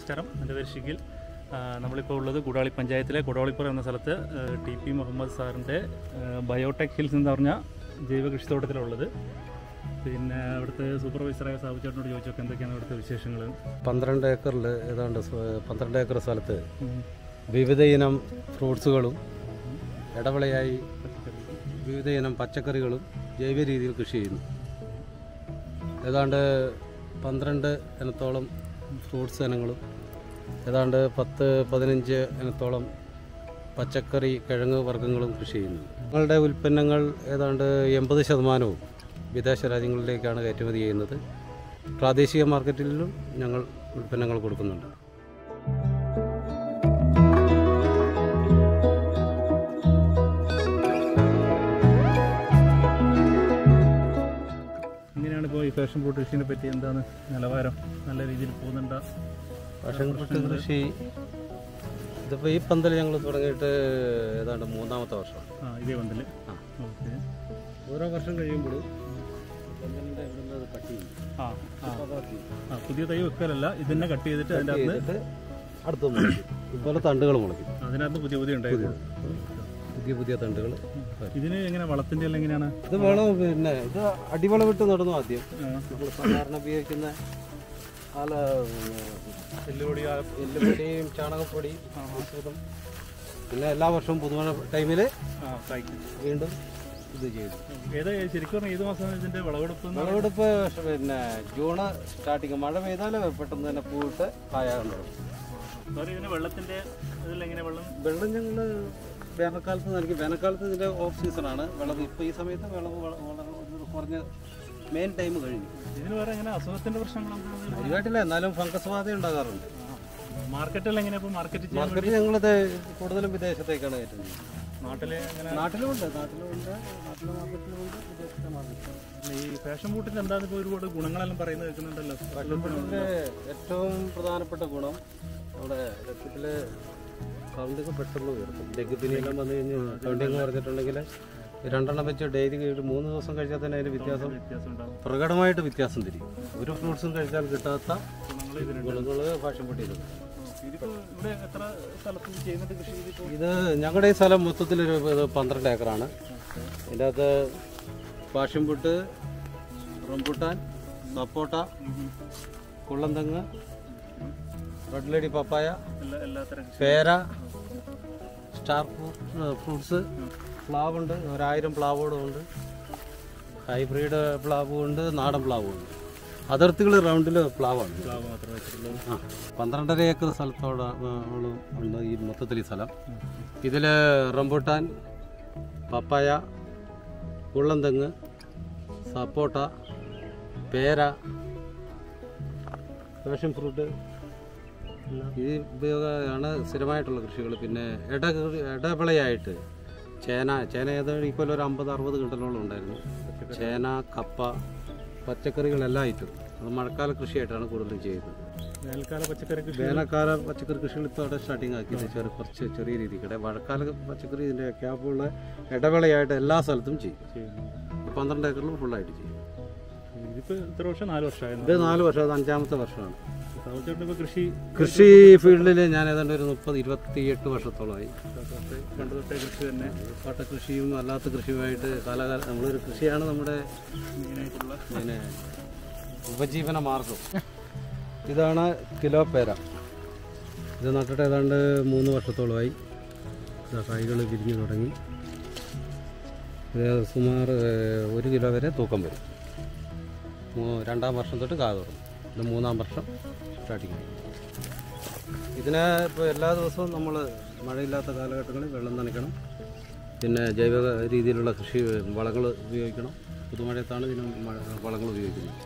നമസ്കാരം എൻ്റെ പേര് ഷിഗിൽ ആ, നമ്മളിപ്പോൾ ഉള്ളത് കൂടാളി പഞ്ചായത്തിലെ കുടോളിപ്പുറം എന്ന സ്ഥലത്ത് ആ, ടി പി മുഹമ്മദ് സാറിൻ്റെ ആ, ബയോടെക് ഹിൽസ് എന്ന് പറഞ്ഞ ജൈവ കൃഷിത്തോട്ടത്തിലുള്ളത് പിന്നെ അവിടുത്തെ സൂപ്പർവൈസറായ സാബു ചേട്ടനോട് ചോദിച്ചൊക്കെ എന്തൊക്കെയാണ് അവിടുത്തെ വിശേഷങ്ങൾ പന്ത്രണ്ട് ഏക്കറിൽ ഏതാണ്ട് സ്വ- പന്ത്രണ്ട് ഏക്കർ സ്ഥലത്ത് വിവിധ ഇനം ഫ്രൂട്ട്സുകളും ഇടവിളയായി വിവിധ ഇനം പച്ചക്കറികളും ജൈവ രീതിയിൽ കൃഷി ചെയ്യുന്നു ഏതാണ്ട് പന്ത്രണ്ട് ഇനത്തോളം ഫ്രൂട്ട്സ് ഇനങ്ങളും ഏതാണ്ട് പത്ത് പതിനഞ്ച് ഇനത്തോളം പച്ചക്കറി കിഴങ്ങ് വർഗ്ഗങ്ങളും കൃഷി ചെയ്യുന്നു ഞങ്ങളുടെ ഉൽപ്പന്നങ്ങൾ ഏതാണ്ട് എൺപത് ശതമാനവും വിദേശ രാജ്യങ്ങളിലേക്കാണ് കയറ്റുമതി ചെയ്യുന്നത് പ്രാദേശിക മാർക്കറ്റിലും ഞങ്ങൾ ഉൽപ്പന്നങ്ങൾ കൊടുക്കുന്നുണ്ട് എങ്ങനെയാണ് ഇപ്പോൾ ഈ ഫാഷൻ ഫ്രൂട്ട് കൃഷിനെ പറ്റി എന്താണ് നിലവാരം നല്ല രീതിയിൽ പോകുന്നുണ്ടോ പക്ഷേ ഫ്രൂട്ട് കൃഷി ഇതിപ്പോൾ ഈ പന്തൽ ഞങ്ങൾ തുടങ്ങിയിട്ട് ഏതാണ്ട് മൂന്നാമത്തെ വർഷമാണ് ആ ഇതേ പന്തല് ആ. ഓക്കെ ഓരോ വർഷം കഴിയുമ്പോൾ പന്തലിൻ്റെ ഇവിടെ നിന്ന് അത് കട്ട് ചെയ്യും ആ ആ അപ്പോൾ അതാക്കി. ആ പുതിയ തൈ വെക്കലല്ല ഇതിനെ കട്ട് ചെയ്തിട്ട് അതിൻ്റെ കട്ട് അകത്ത് ചെയ്തിട്ട് അടുത്ത് മുളയ്ക്കും ഇതുപോലെ തണ്ടുകൾ മുളയ്ക്കും അതിനകത്ത് പുതിയ പുതിയ ഉണ്ടായിരുന്നു പുതിയ പുതിയ തണ്ടുകൾ ഇതിന് എങ്ങനെ വളത്തിന്റെ എല്ലാം എങ്ങനെയാണ് ഇത് വേണം പിന്നെ ഇത് അടിവളവിട്ട് നടന്നു ആദ്യം ആ, നമ്മൾ സാധാരണ ഉപയോഗിക്കുന്ന ആല എല്ലുപൊടി ആ, എല്ലുപൊടിയും ചാണകപ്പൊടിയും മിശ്രിതം പിന്നെ എല്ലാ വർഷവും പുതുമഴ ടൈമിൽ ആ, കായ്ക്കും. വീണ്ടും ഇത് ചെയ്തു ഏതാ ശരിക്കും പറഞ്ഞാൽ ഏത് മാസമാണ് ഇതിന്റെ വിളവെടുപ്പ് എന്ന് പറയുന്നത്? വിളവെടുപ്പ് പിന്നെ ജൂണ് സ്റ്റാർട്ടിങ് മഴ പെയ്താൽ പെട്ടെന്ന് തന്നെ പൂവിട്ട് കായാകാൻ തുടങ്ങും സാറേ ഇതിന് വെള്ളത്തിന്റെ ഇതിൽ എങ്ങനെ വെള്ളം വെള്ളം ഞങ്ങൾ വേനൽക്കാലത്ത് നൽകി വേനൽക്കാലത്ത് ഇതിൻ്റെ ഓഫ് സീസണാണ് വിളവ് ഇപ്പോൾ ഈ സമയത്ത് വിളവ് വള- വളരെ ഒരു കുറഞ്ഞ മെയിൻ ടൈം കഴിഞ്ഞു ഇതിന് വേറെ എങ്ങനെ അസുഖത്തിന്റെ പ്രശ്നങ്ങളൊന്നും കാര്യമായിട്ടില്ല എന്നാലും ഫംഗസ് ബാധ ഉണ്ടാകാറുണ്ട് മാർക്കറ്റിൽ എങ്ങനെ ഇപ്പൊ മാർക്കറ്റ് ചെയ്യാൻ മാർക്കറ്റിൽ ഞങ്ങളിത് കൂടുതലും വിദേശത്തേക്കാണ് കയറ്റുന്നത് നാട്ടിലെ എങ്ങനെ നാട്ടിലുമുണ്ട് നാട്ടിലുമുണ്ട് നാട്ടിലെ മാർക്കറ്റിലുമുണ്ട് വിദേശത്തെ മാർക്കറ്റിലും ഈ ഫാഷൻ ഫുഡിന്റെ എന്താണ് ഇപ്പൊ ഒരുപാട് ഗുണങ്ങളെല്ലാം പറയുന്നത് കേൾക്കുന്നുണ്ടല്ലോ പശുപ്പട്ടിൻ്റെ ഏറ്റവും പ്രധാനപ്പെട്ട ഗുണം നമ്മുടെ രക്തത്തിലെ കൗണ്ടിങ് പെട്ടെന്ന് ഉയർത്തും ഡെങ്കിപ്പിനെല്ലാം വന്നു കഴിഞ്ഞാൽ കൗണ്ടിങ് പറഞ്ഞിട്ടുണ്ടെങ്കിൽ രണ്ടെണ്ണം വെച്ച് ഡെയിലി ഒരു മൂന്ന് ദിവസം കഴിച്ചാൽ തന്നെ അതിന് വ്യത്യാസം വ്യത്യാസം ഉണ്ടാവും പ്രകടമായിട്ട് വ്യത്യാസം തിരിയും ഒരു ഫ്രൂട്ട്സും കഴിച്ചാൽ കിട്ടാത്ത ഗുണങ്ങൾ ഇതിനുണ്ട് ഗുണങ്ങൾ ഫാഷൻ പൊട്ടിയത് ഇതിപ്പോ ഇവിടെ എത്ര സ്ഥലത്ത് ചെയ്യുന്നുണ്ട് കൃഷി ഇതിപ്പോ ഇത് ഞങ്ങളുടെ ഈ സ്ഥലം മൊത്തത്തിലൊരു ഇത് പന്ത്രണ്ട് ഏക്കറാണ് ഇതിൻ്റെ അകത്ത് പാഷൻ പുട്ട് റംബുട്ടാൻ സപ്പോട്ട കുള്ളന്തങ്ങ് റെഡ് ലേഡി പപ്പായ എല്ലാ എല്ലാത്തരം കൃഷി പേര സ്റ്റാർ ഫ്രൂട്ട്സ് പ്ലാവ് ഉണ്ട് ഒരായിരം പ്ലാവുകളും ഉണ്ട് ഹൈബ്രിഡ് പ്ലാവും ഉണ്ട് നാടൻ പ്ലാവും ഉണ്ട് അതിർത്തികൾ റൗണ്ടിൽ പ്ലാവാണ് പ്ലാവ് മാത്രമേ വെച്ചിട്ടുള്ളൂ ആ പന്ത്രണ്ടര ഏക്കർ സ്ഥലത്തോടെ ഉണ്ട് ഈ മൊത്തത്തിൽ ഈ സ്ഥലം ഇതിൽ റംബൂട്ടാൻ പപ്പായ ഉള്ളംതെങ്ങ് സപ്പോട്ട പേര പാഷൻ ഫ്രൂട്ട് ഈ ഉപയോഗമാണ് സ്ഥിരമായിട്ടുള്ള കൃഷികൾ പിന്നെ ഇട ഇടവിളയായിട്ട് ചേന ചേന ഏതാണ്ട് ഈ കൊല്ലം ഒരു അമ്പത് അറുപത് കിണ്ടലോളം ഉണ്ടായിരുന്നു ചേന കപ്പ പച്ചക്കറികളെല്ലാം ആയിട്ടും അത് മഴക്കാല കൃഷിയായിട്ടാണ് കൂടുതലും ചെയ്യുന്നത് വേനൽക്കാല പച്ചക്കറി കൃഷി വേനൽക്കാല പച്ചക്കറി കൃഷികൾ ഇപ്പോൾ അവിടെ സ്റ്റാർട്ടിങ് ആക്കിയത് ചെറിയ കുറച്ച് ചെറിയ രീതിക്ക് മഴക്കാല പച്ചക്കറി ഇതിൻ്റെ ക്യാപ്പുള്ള ഇടവേളയായിട്ട് എല്ലാ സ്ഥലത്തും ചെയ്യും ചെയ്യുന്നു ഈ പന്ത്രണ്ട് ഏക്കറിലും ഫുള്ളായിട്ട് ചെയ്യും ഇതിപ്പോ ഇത്ര വർഷം നാല് വർഷമായിരുന്നു ഇത് നാല് വർഷം അത് അഞ്ചാമത്തെ വർഷമാണ് സാവച്ചേട്ടൻ ഇപ്പൊ കൃഷി കൃഷി ഫീൽഡിൽ ഞാൻ ഏതാണ്ട് ഒരു മുപ്പത് ഇരുപത്തിയെട്ട് വർഷത്തോളമായി പണ്ട് തൊട്ടേ കൃഷി തന്നെ പാട്ടകൃഷിയും അല്ലാത്ത കൃഷിയുമായിട്ട് കാലകാലം നമ്മളൊരു കൃഷിയാണ് നമ്മുടെ മെയിനായിട്ടുള്ള പിന്നെ ഉപജീവന മാർഗം ഇതാണ് കിലോ പേര ഇത് നട്ടിട്ട് ഏതാണ്ട് മൂന്ന് വർഷത്തോളമായി ഇതാ കായ്കൾ വിരിഞ്ഞു തുടങ്ങി ഇത് സുമാർ ഏഹ്, ഒരു കിലോ വരെ തൂക്കം വരും മൂ- രണ്ടാം വർഷം തൊട്ട് കാ തുടങ്ങും ഇത് മൂന്നാം വർഷം സ്റ്റാർട്ടിങ് ഇതിനെ ഇപ്പോൾ എല്ലാ ദിവസവും നമ്മൾ മഴയില്ലാത്ത കാലഘട്ടങ്ങളിൽ വെള്ളം നനയ്ക്കണം പിന്നെ ജൈവ രീതിയിലുള്ള കൃഷി വളങ്ങൾ ഉപയോഗിക്കണം പുതുമഴയത്താണ് ഇതിന് മഴ- വളങ്ങൾ ഉപയോഗിക്കുന്നത്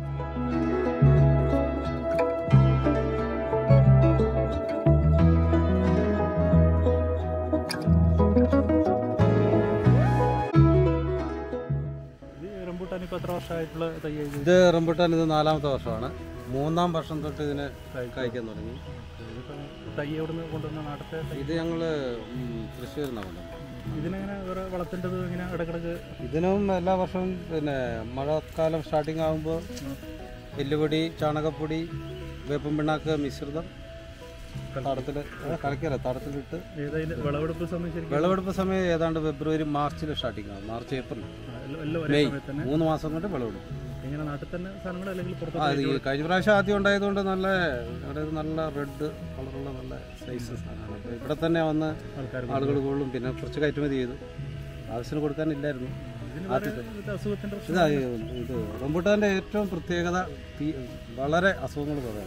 ഇത് റംബൂട്ടാൻ ഇപ്പൊ എത്ര വർഷമായിട്ടുള്ള തൈ ആയത്? ഇത് റംബുട്ടാൻ ഇത് നാലാമത്തെ വർഷമാണ് മൂന്നാം വർഷം തൊട്ട് ഇതിനെ കായ്ക്കാൻ തുടങ്ങി ഇതിപ്പോ തൈ എവിടുന്ന് കൊണ്ടുവന്ന നാട്ടത്തെ തൈ ഇത് ഞങ്ങൾ തൃശ്ശൂരിൽ നിന്നാണ് കൊണ്ടുവന്നത് ഇതിനെങ്ങനെ വേറെ വളത്തിൻ്റെത് ഇങ്ങനെ ഇടക്കിടക്ക് ഇതിനും എല്ലാ വർഷവും പിന്നെ മഴക്കാലം സ്റ്റാർട്ടിങ് ആകുമ്പോൾ എല്ലുപൊടി ചാണകപ്പൊടി വേപ്പൻ പിണ്ണാക്ക് മിശ്രിതം തടത്തിൽ കളക്കല്ല തടത്തിലിട്ട് ഏതായാലും വിളവെടുപ്പ് സമയം ശരിക്കും വിളവെടുപ്പ് സമയം ഏതാണ്ട് ഫെബ്രുവരി മാർച്ചിൽ സ്റ്റാർട്ടിങ് ആവും മാർച്ച് ഏപ്രിൽ ആ, എല്ലാം- എല്ലാം ഒരേ മെയ് സമയത്ത് തന്നെ മൂന്ന് മാസം കൊണ്ട് വിളവെടുക്കും ഇങ്ങനെ നാട്ടിൽ തന്നെ സാധനങ്ങൾ അല്ലെങ്കിൽ ആ പുറത്ത് ഇത് ഈ കഴിഞ്ഞ പ്രാവശ്യം ആദ്യം ഉണ്ടായതുകൊണ്ട് നല്ല അതായത് നല്ല റെഡ് കളറുള്ള നല്ല സൈസ് സാധനമാണ് അപ്പോൾ ഇവിടെ തന്നെ വന്ന് ആൾക്കാർ ആളുകൾ കൊള്ളും പിന്നെ കുറച്ച് കയറ്റുമതി ചെയ്തു ആവശ്യത്തിന് കൊടുക്കാനില്ലായിരുന്നു ഇതിന് വേറെ ഇത് അസുഖത്തിന്റെ പ്രശ്നം ഇതാ ഈ- ഇത് റംബുട്ടാൻ്റെ ഏറ്റവും പ്രത്യേകത തീ- വളരെ അസുഖങ്ങൾ കുറവാണ്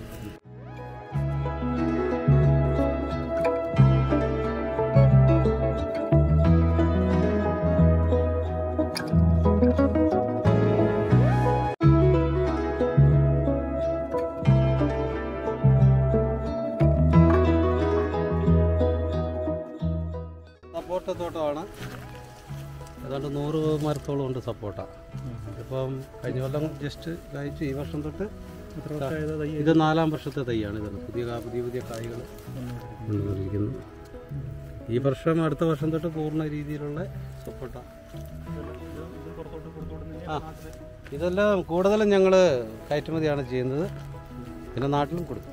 സപ്പോട്ട തോട്ടമാണ് ഏതാണ്ട് നൂറ് മരത്തോളം ഉണ്ട് സപ്പോട്ട ഇപ്പം കഴിഞ്ഞ കൊല്ലം ജസ്റ്റ് കഴിച്ചു ഈ വർഷം തൊട്ട് എത്ര വർഷമായത് തൈ ഇത് നാലാം വർഷത്തെ തൈയാണ് ഇത് പുതിയ കാ- പുതിയ പുതിയ കായ്കൾ വന്നുകൊണ്ടിരിക്കുന്നു ഈ വർഷം അടുത്ത വർഷം തൊട്ട് പൂർണ്ണ രീതിയിലുള്ള സപ്പോട്ട ഇത് പുറത്തോട്ട് കൊടുത്തുവിടുന്ന ആ ഇതെല്ലാം കൂടുതലും ഞങ്ങൾ കയറ്റുമതിയാണ് ചെയ്യുന്നത് പിന്നെ നാട്ടിലും കൊടുക്കും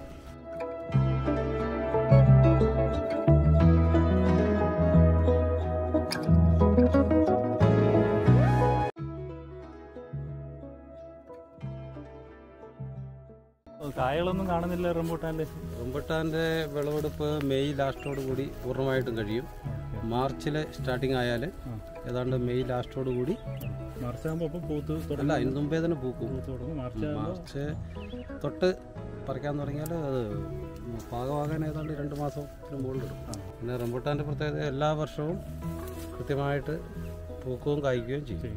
കായകളൊന്നും കാണുന്നില്ല റംബൂട്ടാൻ്റെ റംബുട്ടാൻ്റെ വിളവെടുപ്പ് മെയ് ലാസ്റ്റോട് കൂടി പൂർണ്ണമായിട്ടും കഴിയും മാർച്ചിലെ സ്റ്റാർട്ടിങ് ആയാൽ ഏതാണ്ട് മെയ് ലാസ്റ്റോട് കൂടി മാർച്ച് ആകുമ്പോൾ അപ്പം പൂത്ത് തുടങ്ങി അല്ല അതിന് മുമ്പേ തന്നെ പൂക്കും പൂത്ത് തുടങ്ങും മാർച്ച് ആകുമ്പോൾ മാർച്ച് തൊട്ട് പറിക്കാൻ തുടങ്ങിയാൽ അത് പാകമാകാൻ ഏതാണ്ട് രണ്ട് മാസത്തിന് മുകളിലിടും പിന്നെ റംബുട്ടാൻ്റെ പ്രത്യേകത എല്ലാ വർഷവും കൃത്യമായിട്ട് പൂക്കുകയും കായ്ക്കുകയും ചെയ്യും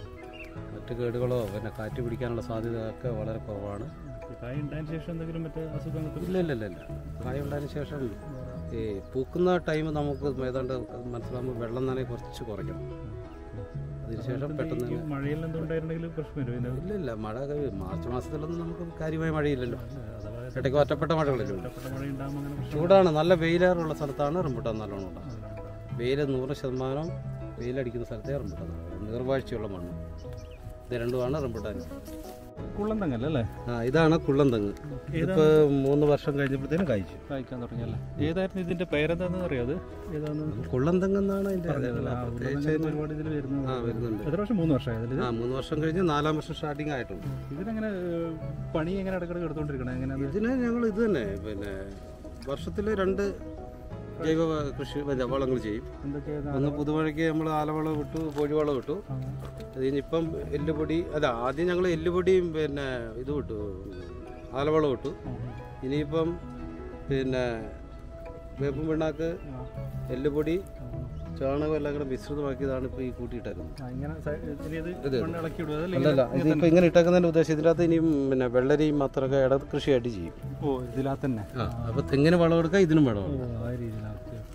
മറ്റ് കേടുകളോ പിന്നെ കാറ്റ് പിടിക്കാനുള്ള സാധ്യത ഒക്കെ വളരെ കുറവാണ് കായ ഉണ്ടായതിനു ശേഷം എന്തെങ്കിലും മറ്റേ അസുഖങ്ങൾക്ക് ഇല്ല ഇല്ല ഇല്ല ഇല്ല കായ ഉണ്ടായതിനു ശേഷം ഈ പൂക്കുന്ന ടൈം നമുക്ക് ഏതാണ്ട് മനസ്സിലാകുമ്പോൾ വെള്ളം തന്നെ കുറച്ച് കുറയ്ക്കണം അതിനുശേഷം പെട്ടെന്ന് ഈ തന്നെ മഴയിൽ എന്തുണ്ടായിരുന്നെങ്കിലും പ്രശ്നം വരും പിന്നെ ഇല്ല ഇല്ല മഴ കഴി- മാർച്ച് മാസത്തിലൊന്നും നമുക്ക് കാര്യമായ മഴയില്ലല്ലോ അഥവാ ഇടയ്ക്ക് ഒറ്റപ്പെട്ട മഴകളില്ലല്ലോ ഒറ്റപ്പെട്ട മഴ ഉണ്ടാകുമ്പോൾ അങ്ങനെ പ്രശ്നം ചൂടാണ് നല്ല വെയിലേറുള്ള സ്ഥലത്താണ് റംബുട്ടാൻ നല്ലോണം ഉണ്ടാകുന്നത് വെയിൽ നൂറ് ശതമാനം വെയിലടിക്കുന്ന സ്ഥലത്തേ റംബുട്ടാൻ നടുള്ളൂ. നീർവാഴ്ചയുള്ള മണ്ണ് ഇത് രണ്ടുമാണ് റംബുട്ടാൻ കുള്ളം തങ്ങല്ല അല്ലേ ആ ഇതാണ് കുള്ളം തെങ്ങ് ഇതിപ്പോൾ മൂന്ന് വർഷം കഴിഞ്ഞപ്പോഴത്തേനും കഴിച്ചു കായ്ക്കാൻ തുടങ്ങിയല്ലേ ഏതായിരുന്നു ഇതിന്റെ പേരെന്താണെന്ന് അറിയാത് ഏതാന്ന് കുള്ളം തെങ്ങ് എന്നാണ് അതിൻ്റെ ആ, പ്രത്യേകിച്ച് ഉരുളക്കിഴങ്ങ് ഒരുപാട് ഇതിൽ വരുന്നത് ആ വരുന്നുണ്ട് എത്ര വർഷം മൂന്ന് വർഷമായത് ഇത് ആ മൂന്ന് വർഷം കഴിഞ്ഞ് നാലാം വർഷം സ്റ്റാർട്ടിങ് ആയിട്ടുണ്ട് ഇതിനെങ്ങനെ ഏഹ്, പണി എങ്ങനെ ഇടക്കിടക്ക് എടുത്തോണ്ടിരിക്കണം എങ്ങനെ അത് ഇതിന് ഞങ്ങൾ ഇത് തന്നെ പിന്നെ വർഷത്തിൽ രണ്ട് ജൈവ കൃഷി പിന്നെ വളങ്ങൾ ചെയ്യും എന്തൊക്കെയാണ് ഒന്ന് പുതുമഴയ്ക്ക് നമ്മൾ ആലവളം വിട്ടു കോഴിവളം വിട്ടു അത് കഴിഞ്ഞിപ്പം എല്ലുപൊടി അല്ല ആദ്യം ഞങ്ങൾ എല്ലുപൊടിയും പിന്നെ ഇത് വിട്ടു ആലവളം വിട്ടു ഇനിയിപ്പം പിന്നെ വേപ്പും പിണ്ണാക്ക് എല്ലുപൊടി ചാണകം എല്ലാം കൂടെ മിശ്രിതമാക്കിയതാണ് ഇപ്പോൾ ഈ കൂട്ടിയിട്ടേക്കുന്നത് ഇങ്ങനെ സൈ- ഇനി ഇത് മണ്ണ് ഇളക്കി വിടുക അതല്ലേ അല്ലല്ല ഇതിപ്പോൾ ഇങ്ങനെ ഇട്ടേക്കുന്നതിൻ്റെ ഉദ്ദേശം ഇതിനകത്ത് ഇനിയും പിന്നെ വെള്ളരിയും മാത്രമൊക്കെ ഇട കൃഷിയായിട്ട് ചെയ്യും ഓ ഇതിനകത്ത് തന്നെ ആ അപ്പോൾ തെങ്ങിന് വളമെടുക്കാം ഇതിനും ഓ വളമെടുക്കാം ആ രീതിയിലാണ്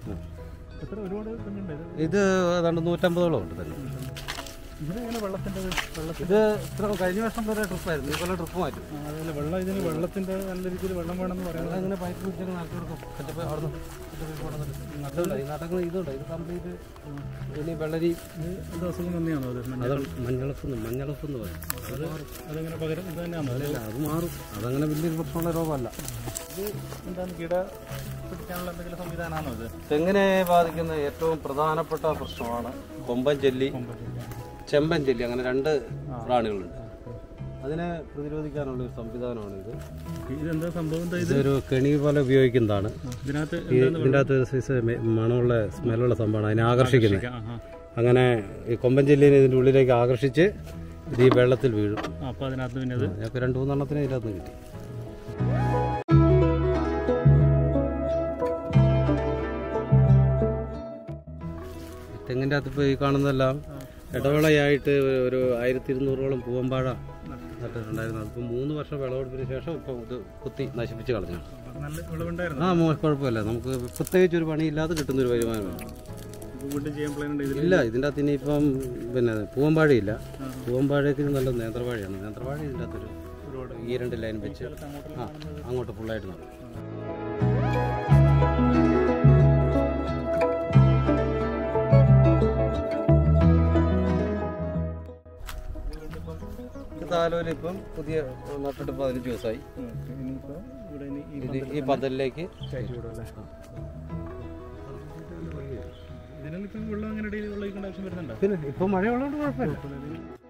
എത്ര ഒരുപാട് ഇതുണ്ട് ഇത് ഇത് ഏതാണ്ട് നൂറ്റമ്പതോളം ഉണ്ട് തന്നെ ഇതിനെങ്ങനെ വെള്ളത്തിന്റെ വെള്ളത്തിൽ ഇത് ഇത്ര കഴിഞ്ഞ വർഷം വരെ ട്രിപ്പായിരുന്നു ഈ കൊല്ലം ട്രിപ്പ് മാറ്റും അതല്ല വെള്ളം ഇതിന് വെള്ളത്തിന്റെ നല്ല രീതിയിൽ വെള്ളം വേണമെന്ന് പറയുന്നത് അങ്ങനെ പൈപ്പ് പിടിച്ചൊക്കെ നടത്തി കൊടുക്കും കറ്റപ്പ അവിടെ നട്ടുണ്ട് ഈ നടക്കുന്ന ഇതുണ്ട് ഇത് കംപ്ലീറ്റ് ഇനി വെള്ളരി ഇത് എന്ത് അസുഖം തന്നെയാണോ അത് മഞ്ഞ അത് മഞ്ഞളപ്പെന്ന് മഞ്ഞളപ്പെന്ന് പറയും അത് അതെങ്ങനെ പകരം ഇത് തന്നെയാണോ അത് അല്ല അത് മാറും അതങ്ങനെ വലിയൊരു പ്രശ്നമുള്ള രോഗമല്ല ഇത് എന്താണ് കിട പിടിക്കാനുള്ള എന്തെങ്കിലും സംവിധാനമാണോ ഇത് തെങ്ങിനെ ബാധിക്കുന്ന ഏറ്റവും പ്രധാനപ്പെട്ട പ്രശ്നമാണ് കൊമ്പൻ ചെല്ലി ചെമ്പൻ ചെല്ലി അങ്ങനെ രണ്ട് പ്രാണികളുണ്ട് അതിനെ പ്രതിരോധിക്കാനുള്ള ഒരു സംവിധാനമാണ് ഇത് ഇതെന്താ സംഭവം എന്താ ഇത് ഇതൊരു കെണി പോലെ ഉപയോഗിക്കുന്നതാണ് ഇതിനകത്ത് ഈ ഇതിൻ്റെ അകത്ത് ഒരു സൈസ് മെ- മണമുള്ള സ്മെല്ലുള്ള സംഭവമാണ് അതിനെ ആകർഷിക്കുന്നത് ആ, ആ. അങ്ങനെ ഈ കൊമ്പൻ ചെല്ലിനെ ഇതിൻ്റെ ഉള്ളിലേക്ക് ആകർഷിച്ച് ഇത് ഈ വെള്ളത്തിൽ വീഴും ആ, അപ്പൊ അതിനകത്ത് പിന്നെ അത് ഞങ്ങൾക്ക് രണ്ട് മൂന്നെണ്ണത്തിന് ഇതിനകത്ത് കിട്ടി തെങ്ങിൻ്റെ അകത്ത് ഇപ്പോൾ ഈ കാണുന്നതെല്ലാം ഇടവേളയായിട്ട് ഒരു ആയിരത്തി ഇരുന്നൂറോളം പൂവമ്പാഴ നട്ടിട്ടുണ്ടായിരുന്നു അതിപ്പോൾ മൂന്ന് വർഷം വിളവെടുപ്പിന് ശേഷം ഇപ്പോൾ ഇത് കുത്തി നശിപ്പിച്ച് കളഞ്ഞു നല്ല വിളവുണ്ടായിരുന്നു ആ മോ- കുഴപ്പമില്ല നമുക്ക് പ്രത്യേകിച്ച് ഒരു പണിയില്ലാതെ കിട്ടുന്നൊരു വരുമാനമാണ് ഇത് വീണ്ടും ചെയ്യാൻ പ്ലാൻ ഉണ്ട് ഇതിൽ ഇല്ല ഇതിൻ്റെ അകത്ത് ഇനിയിപ്പം പിന്നെ പൂവമ്പാഴയില്ല പൂവമ്പാഴയ്ക്ക് നല്ല നേന്ത്രവാഴയാണ് നേന്ത്രവാഴ ഇതിൻ്റെ അകത്തൊരു ഒരുപാട് ഈ രണ്ട് ലൈൻ വെച്ച് അങ്ങോട്ട് ആ അങ്ങോട്ട് ഫുള്ളായിട്ട് നടക്കും താലോല് ഇപ്പം പുതിയ നട്ടിട്ട് പതിനഞ്ച് ദിവസമായി ഇനിയിപ്പോ ഇവിടെ ഇനി ഈ ഇത് ഈ പന്തലിലേക്ക് കയറ്റി വിടും അല്ലേ ഇതിനെല്ലാം ഇപ്പം വെള്ളം അങ്ങനെ ഇടയിൽ വെള്ളം ഒഴിക്കേണ്ട ആവശ്യം വരുന്നുണ്ടോ പിന്നെ ഇപ്പൊ മഴയുള്ളതുകൊണ്ട് കുഴപ്പമില്ല